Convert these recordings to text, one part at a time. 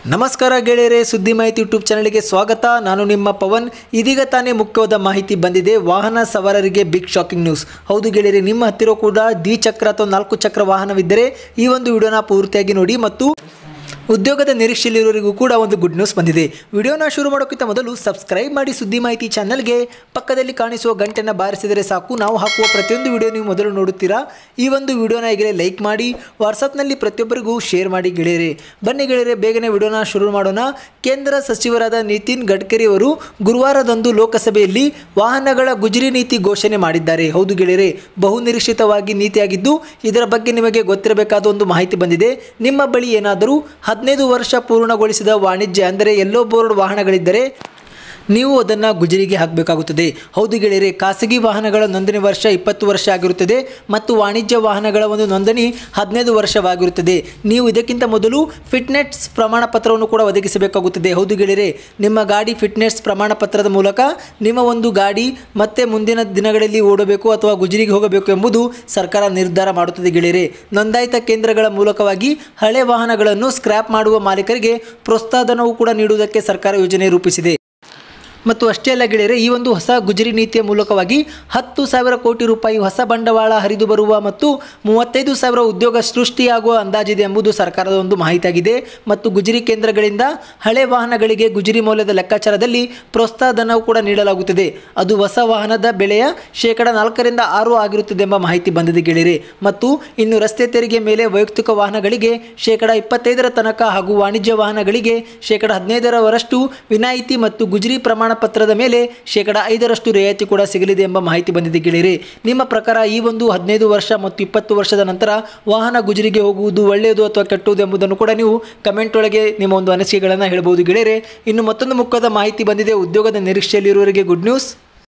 ನಮಸ್ಕಾರ ಗೆಳೆಯರೆ ಸುದ್ದಿ ಮಾಹಿತಿ ಯೂಟ್ಯೂಬ್ ಚಾನಲ್ಗೆ ಸ್ವಾಗತ ನಾನು ನಿಮ್ಮ ಪವನ್ ಇದೀಗ ತಾನೇ ಮುಖ್ಯವಾದ ಮಾಹಿತಿ ಬಂದಿದೆ ವಾಹನ ಸವಾರರಿಗೆ ಬಿಗ್ ಶಾಕಿಂಗ್ ನ್ಯೂಸ್ ಹೌದು ಗೆಳೆಯರೆ ನಿಮ್ಮ ಹತ್ತಿರ ಕೂಡ ದ್ವಿಚಕ್ರ ಅಥವಾ ನಾಲ್ಕು ಚಕ್ರ ವಾಹನವಿದ್ದರೆ ಈ ಒಂದು ವಿಡಿಯೋನ ಪೂರ್ತಿಯಾಗಿ ನೋಡಿ ಮತ್ತು ಉದ್ಯೋಗದ ನಿರೀಕ್ಷೆಯಲ್ಲಿರೋರಿಗೂ ಕೂಡ ಒಂದು ಗುಡ್ ನ್ಯೂಸ್ ಬಂದಿದೆ ವಿಡಿಯೋನ ಶುರು ಮಾಡೋಕ್ಕಿಂತ ಮೊದಲು ಸಬ್ಸ್ಕ್ರೈಬ್ ಮಾಡಿ ಸುದ್ದಿ ಮಾಹಿತಿ ಚಾನಲ್ಗೆ ಪಕ್ಕದಲ್ಲಿ ಕಾಣಿಸುವ ಗಂಟೆನ ಬಾರಿಸಿದರೆ ಸಾಕು ನಾವು ಹಾಕುವ ಪ್ರತಿಯೊಂದು ವಿಡಿಯೋ ನೀವು ಮೊದಲು ನೋಡುತ್ತೀರಾ ಈ ಒಂದು ವಿಡಿಯೋನ ಈಗಲೇ ಲೈಕ್ ಮಾಡಿ ವಾಟ್ಸಪ್ನಲ್ಲಿ ಪ್ರತಿಯೊಬ್ಬರಿಗೂ ಶೇರ್ ಮಾಡಿ ಗೆಳೆಯರೆ ಬನ್ನಿ ಗೆಳೆಯರೆ ಬೇಗನೆ ವಿಡಿಯೋನ ಶುರು ಮಾಡೋಣ ಕೇಂದ್ರ ಸಚಿವರಾದ ನಿತಿನ್ ಗಡ್ಕರಿ ಅವರು ಗುರುವಾರದಂದು ಲೋಕಸಭೆಯಲ್ಲಿ ವಾಹನಗಳ ಗುಜರಿ ನೀತಿ ಘೋಷಣೆ ಮಾಡಿದ್ದಾರೆ ಹೌದು ಗೆಳೆಯರೆ ಬಹು ನಿರೀಕ್ಷಿತವಾಗಿ ನೀತಿಯಾಗಿದ್ದು ಇದರ ಬಗ್ಗೆ ನಿಮಗೆ ಗೊತ್ತಿರಬೇಕಾದ ಒಂದು ಮಾಹಿತಿ ಬಂದಿದೆ ನಿಮ್ಮ ಬಳಿ ಏನಾದರೂ ಹದಿನೈದು ವರ್ಷ ಪೂರ್ಣಗೊಳಿಸಿದ ವಾಣಿಜ್ಯ ಅಂದರೆ ಎಲ್ಲೋ ಬೋರ್ಡ್ ವಾಹನಗಳಿದ್ದರೆ ನೀವು ಅದನ್ನು ಗುಜರಿಗೆ ಹಾಕಬೇಕಾಗುತ್ತದೆ ಹೌದು ಗೆಳೆಯರೆ ಖಾಸಗಿ ವಾಹನಗಳ ನೋಂದಣಿ ವರ್ಷ ಇಪ್ಪತ್ತು ವರ್ಷ ಆಗಿರುತ್ತದೆ ಮತ್ತು ವಾಣಿಜ್ಯ ವಾಹನಗಳ ಒಂದು ನೋಂದಣಿ ಹದಿನೈದು ವರ್ಷವಾಗಿರುತ್ತದೆ ನೀವು ಇದಕ್ಕಿಂತ ಮೊದಲು ಫಿಟ್ನೆಸ್ ಪ್ರಮಾಣ ಪತ್ರವನ್ನು ಕೂಡ ಒದಗಿಸಬೇಕಾಗುತ್ತದೆ ಹೌದು ಗೆಳೆಯರೆ ನಿಮ್ಮ ಗಾಡಿ ಫಿಟ್ನೆಸ್ ಪ್ರಮಾಣ ಪತ್ರದ ಮೂಲಕ ನಿಮ್ಮ ಒಂದು ಗಾಡಿ ಮತ್ತೆ ಮುಂದಿನ ದಿನಗಳಲ್ಲಿ ಓಡಬೇಕು ಅಥವಾ ಗುಜರಿಗೆ ಹೋಗಬೇಕು ಎಂಬುದು ಸರ್ಕಾರ ನಿರ್ಧಾರ ಮಾಡುತ್ತದೆ ಗೆಳೆಯರೆ ನೋಂದಾಯಿತ ಕೇಂದ್ರಗಳ ಮೂಲಕವಾಗಿ ಹಳೆ ವಾಹನಗಳನ್ನು ಸ್ಕ್ರ್ಯಾಪ್ ಮಾಡುವ ಮಾಲೀಕರಿಗೆ ಪ್ರೋತ್ಸಾಹಧನವು ಕೂಡ ನೀಡುವುದಕ್ಕೆ ಸರ್ಕಾರ ಯೋಜನೆ ರೂಪಿಸಿದೆ ಮತ್ತು ಅಷ್ಟೇ ಅಲ್ಲ ಗೆಳೆಯರೆ ಈ ಒಂದು ಹೊಸ ಗುಜರಿ ನೀತಿಯ ಮೂಲಕವಾಗಿ ಹತ್ತು ಸಾವಿರ ಕೋಟಿ ರೂಪಾಯಿ ಹೊಸ ಬಂಡವಾಳ ಹರಿದು ಬರುವ ಮತ್ತು ಮೂವತ್ತೈದು ಸಾವಿರ ಉದ್ಯೋಗ ಸೃಷ್ಟಿಯಾಗುವ ಅಂದಾಜಿದೆ ಎಂಬುದು ಸರ್ಕಾರದ ಒಂದು ಮಾಹಿತಿಯಾಗಿದೆ ಮತ್ತು ಗುಜರಿ ಕೇಂದ್ರಗಳಿಂದ ಹಳೆ ವಾಹನಗಳಿಗೆ ಗುಜರಿ ಮೌಲ್ಯದ ಲೆಕ್ಕಾಚಾರದಲ್ಲಿ ಪ್ರೋತ್ಸಾಹಧನವು ಕೂಡ ನೀಡಲಾಗುತ್ತದೆ ಅದು ಹೊಸ ವಾಹನದ ಬೆಲೆಯ ಶೇಕಡ ನಾಲ್ಕರಿಂದ ಆರು ಆಗಿರುತ್ತದೆ ಎಂಬ ಮಾಹಿತಿ ಬಂದಿದೆ ಗೆಳೆಯರೆ ಮತ್ತು ಇನ್ನು ರಸ್ತೆ ತೆರಿಗೆ ಮೇಲೆ ವೈಯಕ್ತಿಕ ವಾಹನಗಳಿಗೆ ಶೇಕಡ ಇಪ್ಪತ್ತೈದರ ತನಕ ಹಾಗೂ ವಾಣಿಜ್ಯ ವಾಹನಗಳಿಗೆ ಶೇಕಡ ಹದಿನೈದರವರಷ್ಟು ವಿನಾಯಿತಿ ಮತ್ತು ಗುಜರಿ ಪ್ರಮಾಣ ಪತ್ರದ ಮೇಲೆ ಶೇಕಡ ಐದರಷ್ಟು ರಿಯಾಯಿತಿ ಕೂಡ ಸಿಗಲಿದೆ ಎಂಬ ಮಾಹಿತಿ ಬಂದಿದೆ ಗೆಳೆಯರೆ ನಿಮ್ಮ ಪ್ರಕಾರ ಈ ಒಂದು ಹದಿನೈದು ವರ್ಷ ಮತ್ತು ಇಪ್ಪತ್ತು ವರ್ಷದ ನಂತರ ವಾಹನ ಗುಜರಿಗೆ ಹೋಗುವುದು ಒಳ್ಳೆಯದು ಅಥವಾ ಕೆಟ್ಟುವುದು ಎಂಬುದನ್ನು ಕೂಡ ನೀವು ಕಮೆಂಟ್ ಒಳಗೆ ನಿಮ್ಮ ಒಂದು ಅನಿಸಿಕೆಗಳನ್ನು ಹೇಳ್ಬೋದು ಗೆಳೆಯರೆ ಇನ್ನು ಮತ್ತೊಂದು ಮುಖದ ಮಾಹಿತಿ ಬಂದಿದೆ ಉದ್ಯೋಗದ ನಿರೀಕ್ಷೆಯಲ್ಲಿರುವವರಿಗೆ ಗುಡ್ ನ್ಯೂಸ್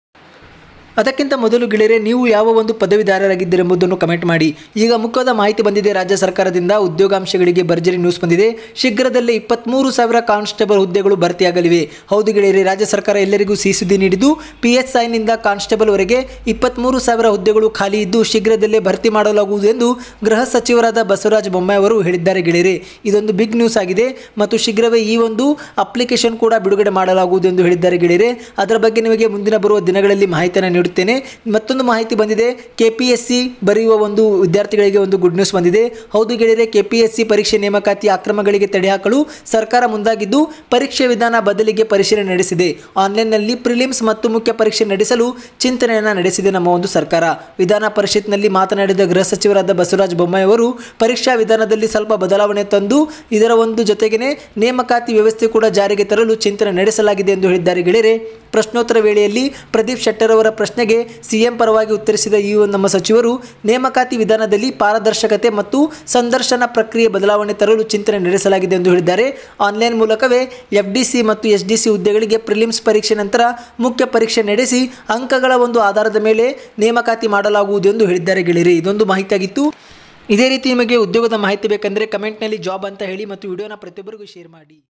ಅದಕ್ಕಿಂತ ಮೊದಲು ಗೆಳೆಯರೆ ನೀವು ಯಾವ ಒಂದು ಪದವೀಧರರಾಗಿದ್ದೀರಿ ಎಂಬುದನ್ನು ಕಮೆಂಟ್ ಮಾಡಿ ಈಗ ಮುಖ್ಯವಾದ ಮಾಹಿತಿ ಬಂದಿದೆ ರಾಜ್ಯ ಸರ್ಕಾರದಿಂದ ಉದ್ಯೋಗಾಂಶಗಳಿಗೆ ಭರ್ಜರಿ ನ್ಯೂಸ್ ಬಂದಿದೆ ಶೀಘ್ರದಲ್ಲೇ ಇಪ್ಪತ್ತ್ಮೂರು ಸಾವಿರ ಕಾನ್ಸ್ಟೇಬಲ್ ಹುದ್ದೆಗಳು ಭರ್ತಿಯಾಗಲಿವೆ ಹೌದು ಗೆಳೆಯರೆ ರಾಜ್ಯ ಸರ್ಕಾರ ಎಲ್ಲರಿಗೂ ಸಿಹಿ ಸುದ್ದಿ ನೀಡಿದ್ದು ಪಿ ಎಸ್ ಐನಿಂದ ಕಾನ್ಸ್ಟೇಬಲ್ವರೆಗೆ ಇಪ್ಪತ್ತ್ಮೂರು ಸಾವಿರ ಹುದ್ದೆಗಳು ಖಾಲಿ ಇದ್ದು ಶೀಘ್ರದಲ್ಲೇ ಭರ್ತಿ ಮಾಡಲಾಗುವುದು ಎಂದು ಗೃಹ ಸಚಿವರಾದ ಬಸವರಾಜ ಬೊಮ್ಮಾಯಿ ಅವರು ಹೇಳಿದ್ದಾರೆ ಗೆಳೆಯರೆ ಇದೊಂದು ಬಿಗ್ ನ್ಯೂಸ್ ಆಗಿದೆ ಮತ್ತು ಶೀಘ್ರವೇ ಈ ಒಂದು ಅಪ್ಲಿಕೇಶನ್ ಕೂಡ ಬಿಡುಗಡೆ ಮಾಡಲಾಗುವುದು ಎಂದು ಹೇಳಿದ್ದಾರೆ ಗೆಳೆಯರೆ ಅದರ ಬಗ್ಗೆ ನಿಮಗೆ ಮುಂದಿನ ಬರುವ ದಿನಗಳಲ್ಲಿ ಮಾಹಿತಿಯನ್ನು ನೀಡುತ್ತೇನೆ ಮತ್ತೊಂದು ಮಾಹಿತಿ ಬಂದಿದೆ ಕೆ ಪಿ ಎಸ್ ಸಿ ಬರೆಯುವ ಒಂದು ವಿದ್ಯಾರ್ಥಿಗಳಿಗೆ ಒಂದು ಗುಡ್ ನ್ಯೂಸ್ ಬಂದಿದೆ ಹೌದು ಗೆಳೆಯರೆ ಕೆ ಪಿ ಎಸ್ ಸಿ ಪರೀಕ್ಷೆ ನೇಮಕಾತಿ ಅಕ್ರಮಗಳಿಗೆ ತಡೆ ಹಾಕಲು ಸರ್ಕಾರ ಮುಂದಾಗಿದ್ದು ಪರೀಕ್ಷೆ ವಿಧಾನ ಬದಲಿಗೆ ಪರಿಶೀಲನೆ ನಡೆಸಿದೆ ಆನ್ಲೈನ್ನಲ್ಲಿ ಪ್ರಿಲಿಮ್ಸ್ ಮತ್ತು ಮುಖ್ಯ ಪರೀಕ್ಷೆ ನಡೆಸಲು ಚಿಂತನೆಯನ್ನು ನಡೆಸಿದೆ ನಮ್ಮ ಒಂದು ಸರ್ಕಾರ ವಿಧಾನ ಪರಿಷತ್ನಲ್ಲಿ ಮಾತನಾಡಿದ ಗೃಹ ಸಚಿವರಾದ ಬಸವರಾಜ ಬೊಮ್ಮಾಯಿ ಅವರು ಪರೀಕ್ಷಾ ವಿಧಾನದಲ್ಲಿ ಸ್ವಲ್ಪ ಬದಲಾವಣೆ ತಂದು ಇದರ ಒಂದು ಜೊತೆಗೇನೆ ನೇಮಕಾತಿ ವ್ಯವಸ್ಥೆ ಕೂಡ ಜಾರಿಗೆ ತರಲು ಚಿಂತನೆ ನಡೆಸಲಾಗಿದೆ ಎಂದು ಹೇಳಿದ್ದಾರೆ ಗೆಳೆಯರೆ ಪ್ರಶ್ನೋತ್ತರ ವೇಳೆಯಲ್ಲಿ ಪ್ರದೀಪ್ ಶೆಟ್ಟರ್ ಅವರ ಪ್ರಶ್ನೆಗೆ ಸಿಎಂ ಪರವಾಗಿ ಉತ್ತರಿಸಿದ ಈ ಒಂದು ನಮ್ಮ ಸಚಿವರು ನೇಮಕಾತಿ ವಿಧಾನದಲ್ಲಿ ಪಾರದರ್ಶಕತೆ ಮತ್ತು ಸಂದರ್ಶನ ಪ್ರಕ್ರಿಯೆ ಬದಲಾವಣೆ ತರಲು ಚಿಂತನೆ ನಡೆಸಲಾಗಿದೆ ಎಂದು ಹೇಳಿದ್ದಾರೆ ಆನ್ಲೈನ್ ಮೂಲಕವೇ ಎಫ್ ಡಿ ಸಿ ಮತ್ತು ಎಸ್ ಡಿ ಸಿ ಹುದ್ದೆಗಳಿಗೆ ಪ್ರಿಲಿಮ್ಸ್ ಪರೀಕ್ಷೆ ನಂತರ ಮುಖ್ಯ ಪರೀಕ್ಷೆ ನಡೆಸಿ ಅಂಕಗಳ ಒಂದು ಆಧಾರದ ಮೇಲೆ ನೇಮಕಾತಿ ಮಾಡಲಾಗುವುದು ಎಂದು ಹೇಳಿದ್ದಾರೆ ಗೆಳೆಯರೆ ಇದೊಂದು ಮಾಹಿತಿಯಾಗಿತ್ತು ಇದೇ ರೀತಿ ನಿಮಗೆ ಉದ್ಯೋಗದ ಮಾಹಿತಿ ಬೇಕೆಂದರೆ ಕಮೆಂಟ್ನಲ್ಲಿ ಜಾಬ್ ಅಂತ ಹೇಳಿ ಮತ್ತು ವಿಡಿಯೋನ ಪ್ರತಿಯೊಬ್ಬರಿಗೂ ಶೇರ್ ಮಾಡಿ